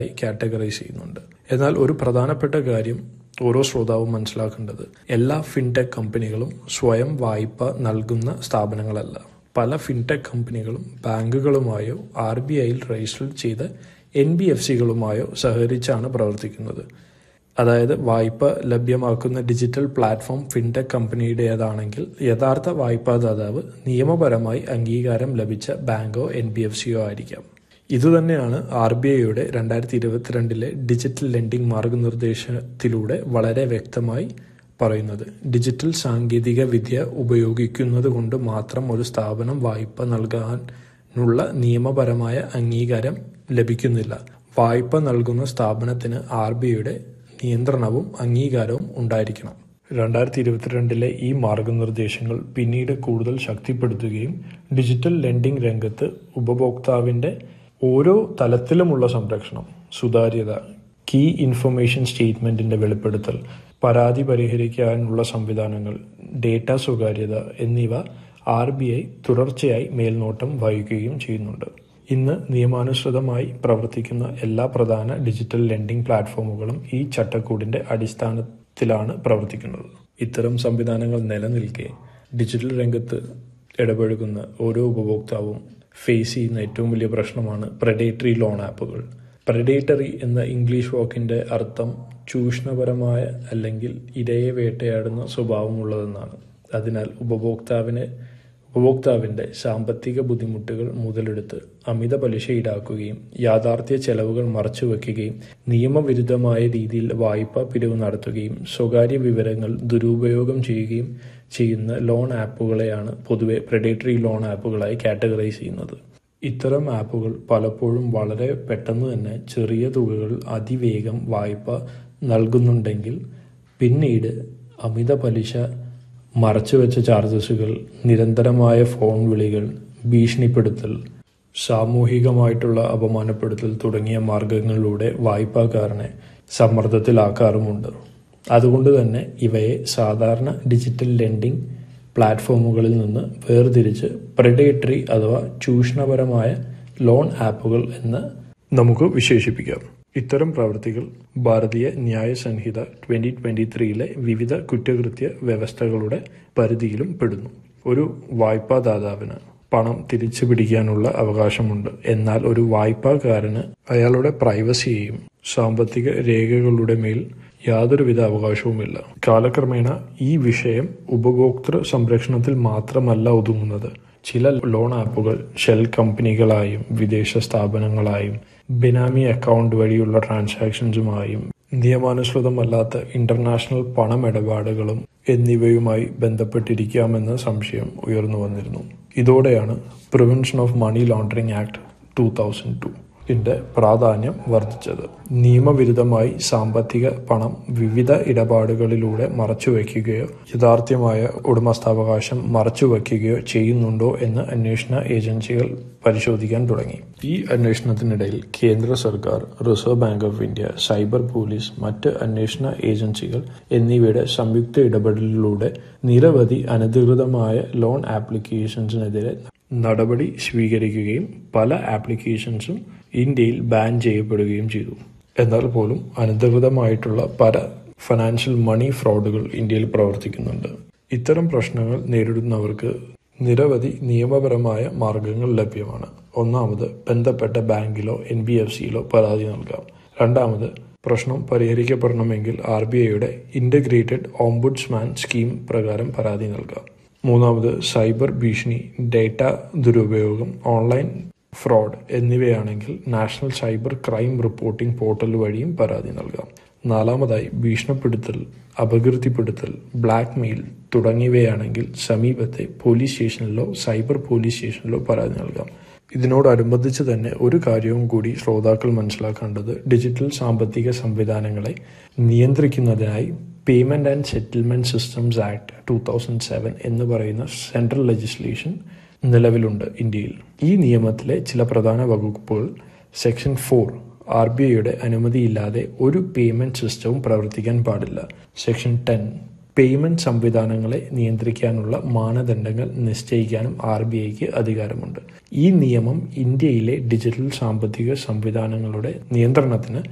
categorise ചെയ്യുന്നുണ്ട് എന്നാൽ ഒരു പ്രധാനപ്പെട്ട കാര്യം ഓരോ ശ്രോതാവും മനസ്സിലാക്കേണ്ടത് എല്ലാ ഫിൻടെക് കമ്പനികളും സ്വയം വായ്പ നൽകുന്ന സ്ഥാപനങ്ങളല്ല പല ഫിൻടെക് കമ്പനികളും ബാങ്കുകളുമായോ ആർ ബി ഐയിൽ രജിസ്റ്റർ ചെയ്ത എൻ ബി എഫ് സികളുമായോ സഹകരിച്ചാണ് പ്രവർത്തിക്കുന്നത് അതായത് വായ്പ ലഭ്യമാക്കുന്ന ഡിജിറ്റൽ പ്ലാറ്റ്ഫോം ഫിൻടെക് കമ്പനിയുടേതാണെങ്കിൽ യഥാർത്ഥ വായ്പാദാതാവ് നിയമപരമായി അംഗീകാരം ലഭിച്ച ബാങ്കോ എൻ ബി എഫ് സിയോ ആയിരിക്കാം ഇതുതന്നെയാണ് ആർ ബി ഐയുടെ രണ്ടായിരത്തി ഇരുപത്തിരണ്ടിലെ ഡിജിറ്റൽ ലെൻഡിംഗ് മാർഗനിർദ്ദേശത്തിലൂടെ വളരെ വ്യക്തമായി പറയുന്നത് ഡിജിറ്റൽ സാങ്കേതിക വിദ്യ ഉപയോഗിക്കുന്നത് കൊണ്ട് മാത്രം ഒരു സ്ഥാപനം വായ്പ നൽകാനുള്ള നിയമപരമായ അംഗീകാരം ലഭിക്കുന്നില്ല വായ്പ നൽകുന്ന സ്ഥാപനത്തിന് ആർ ബി ഐയുടെ നിയന്ത്രണവും അംഗീകാരവും ഉണ്ടായിരിക്കണം രണ്ടായിരത്തി ഇരുപത്തിരണ്ടിലെ ഈ മാർഗനിർദ്ദേശങ്ങൾ പിന്നീട് കൂടുതൽ ശക്തിപ്പെടുത്തുകയും ഡിജിറ്റൽ ലെൻഡിംഗ് രംഗത്ത് ഉപഭോക്താവിന്റെ ഓരോ തലത്തിലുമുള്ള സംരക്ഷണം സുതാര്യത കീ ഇൻഫർമേഷൻ സ്റ്റേറ്റ്മെന്റിന്റെ വെളിപ്പെടുത്തൽ പരാതി പരിഹരിക്കാനുള്ള സംവിധാനങ്ങൾ ഡേറ്റ സ്വകാര്യത എന്നിവ ആർ ബി ഐ തുടർച്ചയായി മേൽനോട്ടം വഹിക്കുകയും ചെയ്യുന്നുണ്ട് ഇന്ന് നിയമാനുസൃതമായി പ്രവർത്തിക്കുന്ന എല്ലാ പ്രധാന ഡിജിറ്റൽ ലെൻഡിംഗ് പ്ലാറ്റ്ഫോമുകളും ഈ ചട്ടക്കൂടിന്റെ അടിസ്ഥാനത്തിലാണ് പ്രവർത്തിക്കുന്നത് ഇത്തരം സംവിധാനങ്ങൾ നിലനിൽക്കെ ഡിജിറ്റൽ രംഗത്ത് ഇടപഴകുന്ന ഓരോ ഉപഭോക്താവും ഫേസ് ചെയ്യുന്ന ഏറ്റവും വലിയ പ്രശ്നമാണ് പ്രഡേറ്ററി ലോൺ ആപ്പുകൾ പ്രഡേറ്ററി എന്ന ഇംഗ്ലീഷ് വാക്കിന്റെ അർത്ഥം ചൂഷണപരമായ അല്ലെങ്കിൽ ഇരയെ വേട്ടയാടുന്ന സ്വഭാവമുള്ളതെന്നാണ് അതിനാൽ ഉപഭോക്താവിന് ഉപഭോക്താവിന്റെ സാമ്പത്തിക ബുദ്ധിമുട്ടുകൾ മുതലെടുത്ത് അമിത പലിശ ഈടാക്കുകയും യാഥാർത്ഥ്യ ചെലവുകൾ മറച്ചുവെക്കുകയും നിയമവിരുദ്ധമായ രീതിയിൽ വായ്പാ പിരിവ് നടത്തുകയും സ്വകാര്യ വിവരങ്ങൾ ദുരുപയോഗം ചെയ്യുകയും ചെയ്യുന്ന ലോൺ ആപ്പുകളെയാണ് പൊതുവെ പ്രഡേറ്ററി ലോൺ ആപ്പുകളായി കാറ്റഗറൈസ് ചെയ്യുന്നത് ഇത്തരം ആപ്പുകൾ പലപ്പോഴും വളരെ പെട്ടെന്ന് തന്നെ ചെറിയ തുകകൾ അതിവേഗം വായ്പ നൽകുന്നുണ്ടെങ്കിൽ പിന്നീട് അമിത പലിശ മറച്ചുവെച്ച ചാർജസുകൾ നിരന്തരമായ ഫോൺ വിളികൾ ഭീഷണിപ്പെടുത്തൽ സാമൂഹികമായിട്ടുള്ള അപമാനപ്പെടുത്തൽ തുടങ്ങിയ മാർഗങ്ങളിലൂടെ വായ്പാക്കാരനെ സമ്മർദ്ദത്തിലാക്കാറുമുണ്ട് അതുകൊണ്ട് തന്നെ ഇവയെ സാധാരണ ഡിജിറ്റൽ ലെൻഡിംഗ് പ്ലാറ്റ്ഫോമുകളിൽ നിന്ന് വേർതിരിച്ച് പ്രെഡേറ്ററി അഥവാ ചൂഷണപരമായ ലോൺ ആപ്പുകൾ എന്ന് നമുക്ക് വിശേഷിപ്പിക്കാം ഇത്തരം പ്രവൃത്തികൾ ഭാരതീയ ന്യായ സംഹിത ട്വന്റി ട്വന്റി ത്രീയിലെ വിവിധ കുറ്റകൃത്യ വ്യവസ്ഥകളുടെ പരിധിയിലും പെടുന്നു ഒരു വായ്പാദാതാവിന് പണം തിരിച്ചു പിടിക്കാനുള്ള അവകാശമുണ്ട് എന്നാൽ ഒരു വായ്പാക്കാരന് അയാളുടെ പ്രൈവസിയെയും സാമ്പത്തിക രേഖകളുടെ മേൽ യാതൊരുവിധ അവകാശവുമില്ല കാലക്രമേണ ഈ വിഷയം ഉപഭോക്തൃ സംരക്ഷണത്തിൽ മാത്രമല്ല ഒതുങ്ങുന്നത് ചില ലോൺ ആപ്പുകൾ ഷെൽ കമ്പനികളായും വിദേശ സ്ഥാപനങ്ങളായും ബിനാമി അക്കൗണ്ട് വഴിയുള്ള ട്രാൻസാക്ഷൻസുമായും നിയമാനുസൃതമല്ലാത്ത ഇന്റർനാഷണൽ പണമിടപാടുകളും എന്നിവയുമായി ബന്ധപ്പെട്ടിരിക്കാമെന്ന സംശയം ഉയർന്നു വന്നിരുന്നു ഇതോടെയാണ് prevention of money laundering act two thousand two ന്റെ പ്രാധാന്യം വർദ്ധിച്ചത് നിയമവിരുദ്ധമായി സാമ്പത്തിക പണം വിവിധ ഇടപാടുകളിലൂടെ മറച്ചുവെക്കുകയോ യഥാർത്ഥമായ ഉടമസ്ഥാവകാശം മറച്ചുവെക്കുകയോ ചെയ്യുന്നുണ്ടോ എന്ന് അന്വേഷണ ഏജൻസികൾ പരിശോധിക്കാൻ തുടങ്ങി ഈ അന്വേഷണത്തിനിടയിൽ കേന്ദ്ര സർക്കാർ reserve bank of India cyber police മറ്റ് അന്വേഷണ ഏജൻസികൾ എന്നിവയുടെ സംയുക്ത ഇടപെടലിലൂടെ നിരവധി അനധികൃതമായ ലോൺ ആപ്ലിക്കേഷൻസിനെതിരെ നടപടി സ്വീകരിക്കുകയും പല ആപ്ലിക്കേഷൻസും ഇന്ത്യയിൽ ബാൻ ചെയ്യപ്പെടുകയും ചെയ്തു എന്നാൽ പോലും അനധികൃതമായിട്ടുള്ള പല ഫിനാൻഷ്യൽ മണി ഫ്രോഡുകൾ ഇന്ത്യയിൽ പ്രവർത്തിക്കുന്നുണ്ട് ഇത്തരം പ്രശ്നങ്ങൾ നേരിടുന്നവർക്ക് നിരവധി നിയമപരമായ മാർഗങ്ങൾ ലഭ്യമാണ് ഒന്നാമത് ബന്ധപ്പെട്ട ബാങ്കിലോ എൻ ബി എഫ് സിയിലോ പരാതി നൽകാം രണ്ടാമത് പ്രശ്നം പരിഹരിക്കപ്പെടണമെങ്കിൽ ആർ ബി ഐയുടെ ഇന്റഗ്രേറ്റഡ് ഓംബുഡ്സ്മാൻ സ്കീം പ്രകാരം പരാതി നൽകാം മൂന്നാമത് സൈബർ ഭീഷണി ഡേറ്റ ദുരുപയോഗം ഓൺലൈൻ ഫ്രോഡ് എന്നിവയാണെങ്കിൽ national cyber crime reporting portal വഴിയും പരാതി നൽകാം നാലാമതായി ഭീഷണിപ്പെടുത്തൽ അപകീർത്തിപ്പെടുത്തൽ ബ്ലാക്ക് മെയിൽ തുടങ്ങിയവയാണെങ്കിൽ സമീപത്തെ പോലീസ് സ്റ്റേഷനിലോ സൈബർ പോലീസ് സ്റ്റേഷനിലോ പരാതി നൽകാം ഇതിനോടനുബന്ധിച്ച് തന്നെ ഒരു കാര്യവും കൂടി ശ്രോതാക്കൾ മനസ്സിലാക്കേണ്ടത് ഡിജിറ്റൽ സാമ്പത്തിക സംവിധാനങ്ങളെ നിയന്ത്രിക്കുന്നതിനായി payment and settlement systems act two thousand seven എന്ന് പറയുന്ന സെൻട്രൽ ലെജിസ്ലേഷൻ നിലവിലുണ്ട് ഇന്ത്യയിൽ ഈ നിയമത്തിലെ ചില പ്രധാന വകുപ്പുകൾ സെക്ഷൻ ഫോർ ആർ ബി ഐയുടെ അനുമതിയില്ലാതെ ഒരു പേയ്മെന്റ് സിസ്റ്റവും പ്രവർത്തിക്കാൻ പാടില്ല സെക്ഷൻ ടെൻ പേയ്മെന്റ് സംവിധാനങ്ങളെ നിയന്ത്രിക്കാനുള്ള മാനദണ്ഡങ്ങൾ നിശ്ചയിക്കാനും ആർ ബി ഐക്ക് അധികാരമുണ്ട് ഈ നിയമം ഇന്ത്യയിലെ ഡിജിറ്റൽ സാമ്പത്തിക സംവിധാനങ്ങളുടെ നിയന്ത്രണത്തിന്